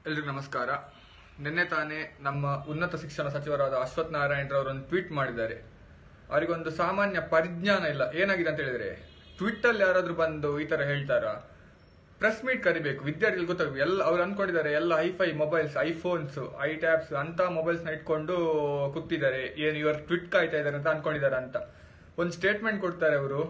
ಎಲ್ರಿಗೂ ನಮಸ್ಕಾರ ನಿನ್ನೆ ತಾನೇ ನಮ್ಮ ಉನ್ನತ ಶಿಕ್ಷಣ ಸಚಿವರಾದ ಅಶ್ವಥ್ ನಾರಾಯಣ್ ರವರು ಒಂದು ಟ್ವೀಟ್ ಮಾಡಿದ್ದಾರೆ ಅವರಿಗೊಂದು ಸಾಮಾನ್ಯ ಪರಿಜ್ಞಾನ ಇಲ್ಲ ಏನಾಗಿದೆ ಅಂತ ಹೇಳಿದ್ರೆ ಟ್ವಿಟ್ ಅಲ್ಲಿ ಯಾರಾದ್ರೂ ಬಂದು ಈ ತರ ಹೇಳ್ತಾರ ಪ್ರೆಸ್ ಮೀಟ್ ಕರಿಬೇಕು ವಿದ್ಯಾರ್ಥಿಗಳು ಗೊತ್ತಾಗಬೇಕು ಎಲ್ಲ ಅವ್ರು ಅನ್ಕೊಂಡಿದ್ದಾರೆ ಎಲ್ಲ ಐಫೈ ಮೊಬೈಲ್ಸ್ ಐಫೋನ್ಸ್ ಐ ಟ್ಯಾಬ್ಸ್ ಅಂತ ಮೊಬೈಲ್ಸ್ ನ ಇಟ್ಕೊಂಡು ಕೂತಿದ್ದಾರೆ ಏನು ಇವರು ಟ್ವಿಟ್ ಕಾಯ್ತಾ ಇದ್ದಾರೆ ಅಂತ ಅನ್ಕೊಂಡಿದ್ದಾರೆ ಅಂತ ಒಂದು ಸ್ಟೇಟ್ಮೆಂಟ್ ಕೊಡ್ತಾರೆ ಅವರು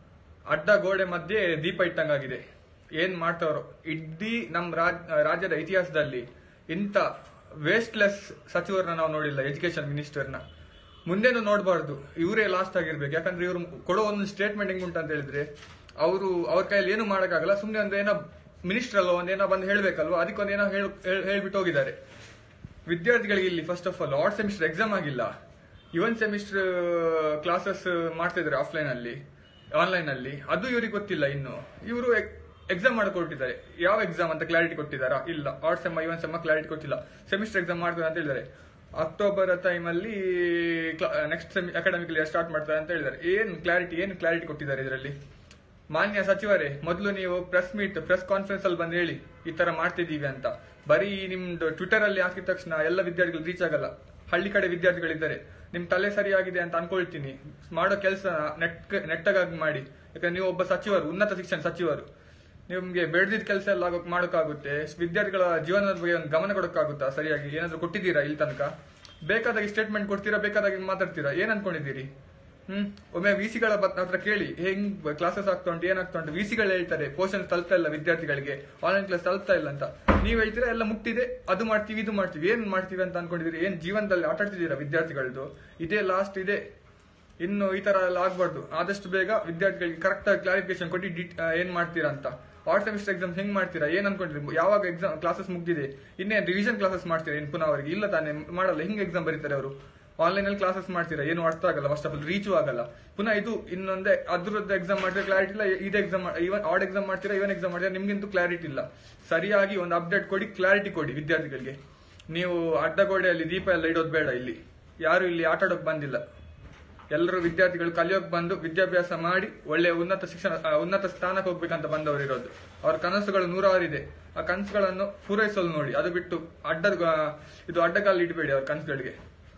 ಅಡ್ಡ ಗೋಡೆ ಮಧ್ಯೆ ದೀಪ ಇಟ್ಟಂಗಾಗಿದೆ ಏನ್ ಮಾಡ್ತಾರೋ ಇಡೀ ನಮ್ಮ ರಾಜ್ಯದ ಇತಿಹಾಸದಲ್ಲಿ ಇಂಥ ವೇಸ್ಟ್ಲೆಸ್ ಸಚಿವರನ್ನ ನಾವು ನೋಡಿಲ್ಲ ಎಜುಕೇಶನ್ ಮಿನಿಸ್ಟರ್ನ ಮುಂದೇನು ನೋಡಬಾರ್ದು ಇವರೇ ಲಾಸ್ಟ್ ಆಗಿರ್ಬೇಕು ಯಾಕಂದ್ರೆ ಇವರು ಕೊಡೋ ಒಂದು ಸ್ಟೇಟ್ಮೆಂಟ್ ಹೆಂಗ್ ಉಂಟು ಅಂತ ಹೇಳಿದ್ರೆ ಅವರು ಅವ್ರ ಕೈಯಲ್ಲಿ ಏನು ಮಾಡೋಕ್ಕಾಗಲ್ಲ ಸುಮ್ಮನೆ ಒಂದು ಏನೋ ಮಿನಿಸ್ಟರ್ ಅಲ್ವಾ ಒಂದೇನೋ ಬಂದು ಹೇಳ್ಬೇಕಲ್ವಾ ಅದಕ್ಕೊಂದು ಏನೋ ಹೇಳ್- ಹೇಳ್- ಹೇಳ್ಬಿಟ್ಟು ಹೋಗಿದ್ದಾರೆ ವಿದ್ಯಾರ್ಥಿಗಳಿಗೆ ಇಲ್ಲಿ first of all odd semester exam ಆಗಿಲ್ಲ ಇವನ್ ಸೆಮಿಸ್ಟರ್ ಕ್ಲಾಸಸ್ ಮಾಡ್ತಾ ಇದ್ದಾರೆ ಆಫ್ಲೈನ್ ಅಲ್ಲಿ ಆನ್ಲೈನ್ ಅಲ್ಲಿ ಅದು ಇವ್ರಿಗೆ ಗೊತ್ತಿಲ್ಲ ಇನ್ನು ಇವರು ಎಕ್ಸಾಮ್ ಮಾಡಿಕೊಟ್ಟಿದ್ದಾರೆ ಯಾವ ಎಕ್ಸಾಮ್ ಅಂತ ಕ್ಲಾರಿಟಿ ಕೊಟ್ಟಿದ್ದಾರಾ ಇಲ್ಲ odd sem even sem clarity ಕೊಟ್ಟಿಲ್ಲ ಸೆಮಿಸ್ಟರ್ ಎಕ್ಸಾಮ್ ಮಾಡ್ತಾರೆ ಅಂತ ಹೇಳಿದ್ದಾರೆ ಅಕ್ಟೋಬರ್ ಟೈಮಲ್ಲಿ ನೆಕ್ಸ್ಟ್ ಸೆಮಿ ಅಕಾಡೆಮಿಕ್ ಸ್ಟಾರ್ಟ್ ಮಾಡ್ತಾರೆ ಅಂತ ಹೇಳಿದ್ದಾರೆ ಏನ್ ಕ್ಲಾರಿಟಿ ಏನ್ ಕ್ಲಾರಿಟಿ ಕೊಟ್ಟಿದ್ದಾರೆ ಇದರಲ್ಲಿ ಮಾನ್ಯ ಸಚಿವರೇ ಮೊದಲು ನೀವು ಪ್ರೆಸ್ ಮೀಟ್ ಪ್ರೆಸ್ ಕಾನ್ಫರೆನ್ಸ್ ಅಲ್ಲಿ ಬಂದು ಹೇಳಿ ಈ ತರ ಮಾಡ್ತಿದೀವಿ ಅಂತ ಬರೀ ನಿಮ್ದು ಟ್ವಿಟರ್ ಅಲ್ಲಿ ಹಾಕಿದ ತಕ್ಷಣ ಎಲ್ಲ ವಿದ್ಯಾರ್ಥಿಗಳು ರೀಚ್ ಆಗಲ್ಲ ಹಳ್ಳಿ ಕಡೆ ವಿದ್ಯಾರ್ಥಿಗಳಿದ್ದಾರೆ ನಿಮ್ ತಲೆ ಸರಿಯಾಗಿದೆ ಅಂತ ಅನ್ಕೊಳ್ತೀನಿ ಮಾಡೋ ಕೆಲಸ ನೆಟ್ ನೆಟ್ಟಗಾಗಿ ಮಾಡಿ ಯಾಕಂದ್ರೆ ನೀವು ಒಬ್ಬ ಸಚಿವರು ಉನ್ನತ ಶಿಕ್ಷಣ ಸಚಿವರು ನಿಮ್ಗೆ ಬೆಳೆದಿದ್ದ ಕೆಲಸ ಎಲ್ಲ ಆಗೋಕ್ ಮಾಡೋಕ್ಕಾಗುತ್ತೆ ವಿದ್ಯಾರ್ಥಿಗಳ ಜೀವನದ ಬಗ್ಗೆ ಒಂದು ಗಮನ ಕೊಡೋಕ್ಕಾಗುತ್ತಾ ಸರಿಯಾಗಿ ಏನಾದ್ರು ಕೊಟ್ಟಿದ್ದೀರಾ ಇಲ್ಲಿ ತನಕ ಬೇಕಾದಾಗಿ ಸ್ಟೇಟ್ಮೆಂಟ್ ಕೊಡ್ತೀರಾ ಬೇಕಾದಾಗಿ ಮಾತಾಡ್ತೀರಾ ಏನ್ ಅನ್ಕೊಂಡಿದ್ದೀರಿ ಹ್ಮ್ ಒಮ್ಮೆ ವಿಸಿಗಳ ಹತ್ರ ಕೇಳಿ ಹೆಂಗ್ ಕ್ಲಾಸಸ್ ಆಗ್ತಾ ಉಂಟು ಏನಾಗ್ತಾ ಉಂಟು ವಿಸಿಗಳು ಹೇಳ್ತಾರೆ ಪೋರ್ಷನ್ ತಲುಪ್ತಾ ಇಲ್ಲ ವಿದ್ಯಾರ್ಥಿಗಳಿಗೆ ಆನ್ಲೈನ್ ಕ್ಲಾಸ್ ತಲುಪ್ತಾ ಇಲ್ಲ ಅಂತ ನೀವ್ ಹೇಳ್ತೀರಾ ಎಲ್ಲ ಮುಗ್ತಿದೆ ಅದು ಮಾಡ್ತೀವಿ ಇದು ಮಾಡ್ತೀವಿ ಏನ್ ಮಾಡ್ತೀವಿ ಅಂತ ಅನ್ಕೊಂಡಿದ್ದೀರಿ ಏನ್ ಜೀವನದಲ್ಲಿ ಆಟ ಆಡ್ತಿದ್ದೀರಾ ವಿದ್ಯಾರ್ಥಿಗಳದ್ದು ಇದೇ ಲಾಸ್ಟ್ ಇದೆ ಇನ್ನು ಈ ತರ ಎಲ್ಲ ಆಗ್ಬಾರ್ದು ಆದಷ್ಟು ಬೇಗ ವಿದ್ಯಾರ್ಥಿಗಳಿಗೆ ಕರೆಕ್ಟ್ ಆಗಿ ಕ್ಲಾರಿಫಿಕೇಶನ್ ಕೊಟ್ಟು ಡಿ- ಆ, ಏನ್ ಮಾಡ್ತೀರಾ ಅಂತ ಆರ್ಟ್ ಸೆಮಿಸ್ಟರ್ ಎಕ್ಸಾಮ್ ಹೆಂಗ್ ಮಾಡ್ತೀರಾ ಏನ್ ಅನ್ಕೊಂಡಿರಿ ಯಾವಾಗ ಎಕ್ಸಾಮ್ ಕ್ಲಾಸಸ್ ಮುಗ್ದಿದೆ ಇನ್ನೇನ್ ರಿವಿಷನ್ ಕ್ಲಾಸಸ್ ಮಾಡ್ತೀರಾ ಇನ್ ಪುನಃ ಅವರಿಗೆ ಇಲ್ಲ ತಾನೇ ಮಾಡಲ್ಲ ಹೆಂಗ್ ಎಕ್ಸಾಮ್ ಬರೀತಾರೆ ಅವರು ಆನ್ಲೈನ್ ಅಲ್ಲಿ ಕ್ಲಾಸಸ್ ಮಾಡ್ತೀರಾ ಏನು ಅರ್ಥ ಆಗಲ್ಲ ಫಸ್ಟ್ ಆಫ್ ಆಲ್ ರೀಚು ಆಗಲ್ಲ ಪುನಃ ಇದು ಇನ್ನೊಂದೇ ಅದ್ರದ್ದು ಎಕ್ಸಾಮ್ ಮಾಡ್ತೀರಾ ಕ್ಲಾರಿಟಿ ಇಲ್ಲ ಇದು ಎಕ್ಸಾಮ್ ಇವನ್ ಆಡ್ ಎಕ್ಸಾಮ್ ಮಾಡ್ತೀರಾ ಇವನ್ ಎಕ್ಸಾಮ್ ಮಾಡ್ತೀರಾ ನಿಮ್ಗಿಂತೂ ಕ್ಲಾರಿಟಿ ಇಲ್ಲ ಸರಿಯಾಗಿ ಒಂದು ಅಪ್ಡೇಟ್ ಕೊಡಿ ಕ್ಲಾರಿಟಿ ಕೊಡಿ ವಿದ್ಯಾರ್ಥಿಗಳಿಗೆ ನೀವು ಅಡ್ಡಗೋಡೆಯಲ್ಲಿ ದೀಪ ಎಲ್ಲ ಇಡೋದು ಬೇಡ ಇಲ್ಲಿ ಯಾರು ಇಲ್ಲಿ ಆಟ ಆಡೋಕ್ ಬಂದಿಲ್ಲ ಎಲ್ಲರೂ ವಿದ್ಯಾರ್ಥಿಗಳು ಕಲಿಯೋಕ್ ಬಂದು ವಿದ್ಯಾಭ್ಯಾಸ ಮಾಡಿ ಒಳ್ಳೆ ಉನ್ನತ ಶಿಕ್ಷಣ ಆ, ಉನ್ನತ ಸ್ಥಾನಕ್ಕೆ ಹೋಗ್ಬೇಕಂತ ಬಂದವರು ಇರೋದು ಅವ್ರ ಕನಸುಗಳು ನೂರಾರು ಇದೆ ಆ ಕನಸುಗಳನ್ನು ಪೂರೈಸಲು ನೋಡಿ ಅದು ಬಿಟ್ಟು ಅಡ್ಡ ಇದು ಅಡ್ಡಗಾಲು ಇಡಬೇಡಿ ಅವ್ರ ಕನಸುಗಳಿಗೆ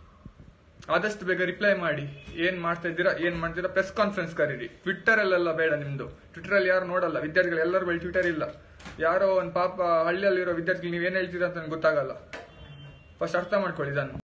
ಆದಷ್ಟು ಬೇಗ ರಿಪ್ಲೈ ಮಾಡಿ ಏನ್ ಮಾಡ್ತಾ ಇದ್ದೀರಾ ಏನ್ ಮಾಡ್ತೀರಾ ಪ್ರೆಸ್ ಕಾನ್ಫರೆನ್ಸ್ ಕರೀರಿ ಟ್ವಿಟ್ಟರ್ ಅಲ್ಲೆಲ್ಲ ಬೇಡ ನಿಮ್ದು ಟ್ವಿಟ್ಟರ್ ಅಲ್ಲಿ ಯಾರು ನೋಡಲ್ಲ ವಿದ್ಯಾರ್ಥಿಗಳು ಎಲ್ಲರ ಬಳಿ ಟ್ವಿಟರ್ ಇಲ್ಲ ಯಾರೋ ಒಂದ್ ಪಾಪ ಹಳ್ಳಿಯಲ್ಲಿರೋ ವಿದ್ಯಾರ್ಥಿಗಳು ನೀವ್ ಏನ್ ಹೇಳ್ತೀರಾ ಅಂತ ನಂಗೆ ಗೊತ್ತಾಗಲ್ಲ ಫಸ್ಟ್ ಅರ್ಥ ಮಾಡ್ಕೊಳ್ಳಿ ಇದನ್ನು